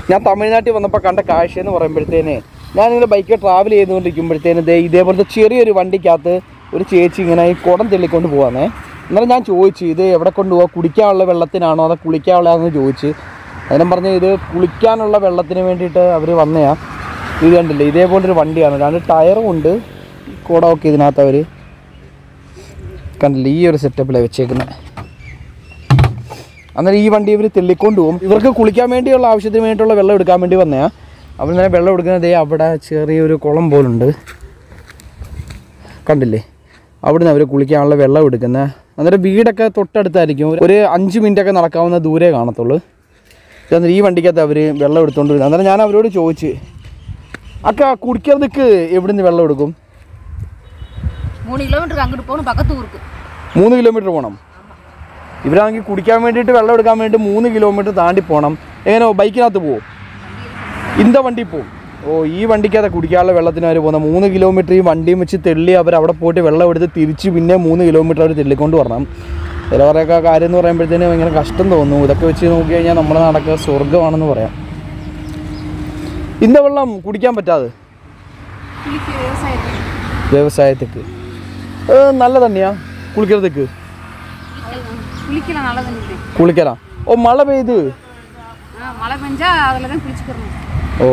ഞാൻ തമിഴ്നാട്ടിൽ വന്നപ്പോൾ കണ്ട കാഴ്ച എന്ന് പറയുമ്പോഴത്തേന് ഞാനിങ്ങനെ ബൈക്കിൽ ട്രാവൽ ചെയ്തുകൊണ്ടിരിക്കുമ്പോഴത്തേന് ദേ ഇതേപോലത്തെ ചെറിയൊരു വണ്ടിക്കകത്ത് ഒരു ചേച്ചി ഇങ്ങനെ ഈ കുടം തെള്ളിക്കൊണ്ട് പോവാന്നേ അന്നേരം ഞാൻ ചോദിച്ചു ഇത് എവിടെ കൊണ്ടുപോകാം കുടിക്കാനുള്ള വെള്ളത്തിനാണോ അതോ കുളിക്കാനുള്ളതാണെന്ന് ചോദിച്ചു അതിനും പറഞ്ഞ് ഇത് കുളിക്കാനുള്ള വെള്ളത്തിന് വേണ്ടിയിട്ട് അവർ വന്നയാ ഇത് കണ്ടില്ലേ ഇതേപോലൊരു വണ്ടിയാണ് രണ്ട് ടയറും ഉണ്ട് കുടമൊക്കെ ഇതിനകത്ത് അവർ കണ്ടില്ലേ ഈ ഒരു സെറ്റപ്പിലാണ് വെച്ചേക്കുന്നത് അന്നേരം ഈ വണ്ടി ഇവർ തെള്ളിക്കൊണ്ട് പോകും ഇവർക്ക് കുളിക്കാൻ വേണ്ടിയുള്ള ആവശ്യത്തിന് വേണ്ടിയിട്ടുള്ള വെള്ളം എടുക്കാൻ വേണ്ടി വന്നയാ അവർ നേരെ വെള്ളം എടുക്കുന്നത് ദേ അവിടെ ചെറിയൊരു കുളം പോലുണ്ട് കണ്ടില്ലേ അവിടുന്ന് അവർ കുളിക്കാനുള്ള വെള്ളം എടുക്കുന്നത് അന്നേരം വീടൊക്കെ തൊട്ടടുത്തായിരിക്കും ഒരു- ഒരു അഞ്ച് മിനിറ്റൊക്കെ നടക്കാവുന്ന ദൂരെ കാണത്തുള്ളൂ അന്നേരം ഈ വണ്ടിക്കകത്ത് അവർ വെള്ളം എടുത്തുകൊണ്ട് വരുന്നത് അന്നേരം ഞാൻ അവരോട് ചോദിച്ച് അക്ക കുടിக்கிறதுக்கு എവിടുന്ന് വെള്ളം എടുക്കും மூணு கிலோமீட்டருக்கு அங்கிட்டு போகணும் பக்கத்து ஊருக்கு മൂന്ന് കിലോമീറ്റർ പോകണം ഇവരാണെങ്കിൽ കുടിക്കാൻ വേണ്ടിയിട്ട് വെള്ളം എടുക്കാൻ വേണ്ടി മൂന്ന് കിലോമീറ്റർ താണ്ടി പോകണം എങ്ങനെ ബൈക്കിനകത്ത് പോവും ഇന്ത വണ്ടി പോവും ഓ ഈ വണ്ടിക്കകത്ത് കുടിക്കാനുള്ള വെള്ളത്തിന് അവർ പോകുന്നത് മൂന്ന് കിലോമീറ്റർ ഈ വണ്ടിയും വെച്ച് തെള്ളി അവർ അവിടെ പോയിട്ട് വെള്ളം എടുത്ത് തിരിച്ച് പിന്നെ മൂന്ന് കിലോമീറ്റർ അവർ തെള്ളിക്കൊണ്ട് വരണം ചിലവരെയൊക്കെ കാര്യം എന്ന് പറയുമ്പോഴത്തേനും ഭയങ്കര കഷ്ടം തോന്നുന്നു ഇതൊക്കെ വെച്ച് നോക്കി കഴിഞ്ഞാൽ നമ്മുടെ നാടൊക്കെ സ്വർഗ്ഗമാണെന്ന് പറയാം ഇന്ത വെള്ളം കുടിക്കാൻ പറ്റാതെ குளிக்க விவசாயத்துக்கு വ്യവസായത്തേക്ക് ഏ, നല്ല തന്നെയാ കുളിக்கிறதுக்கு குளிக்கலாம் நல்லா தண்ணி കുളിക്കലാ ഓ മഴ പെയ്ത് ஆ மழை பெஞ்சா அதில் தான் குளிச்சுக்கிறோம் ഓ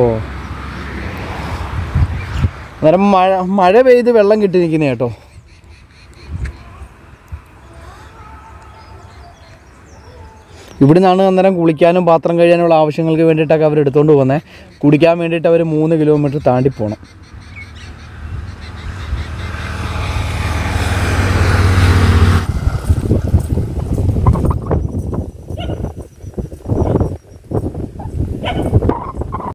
അന്നേരം മഴ മഴ പെയ്ത് വെള്ളം കിട്ടി നിൽക്കുന്ന കേട്ടോ ഇവിടെ നിന്നാണ് അന്നേരം കുളിക്കാനും പാത്രം കഴിയാനുള്ള ആവശ്യങ്ങൾക്ക് വേണ്ടിയിട്ടൊക്കെ അവർ എടുത്തുകൊണ്ട് പോകുന്നത് കുടിക്കാൻ വേണ്ടിയിട്ട് അവർ മൂന്ന് കിലോമീറ്റർ താണ്ടി പോകണം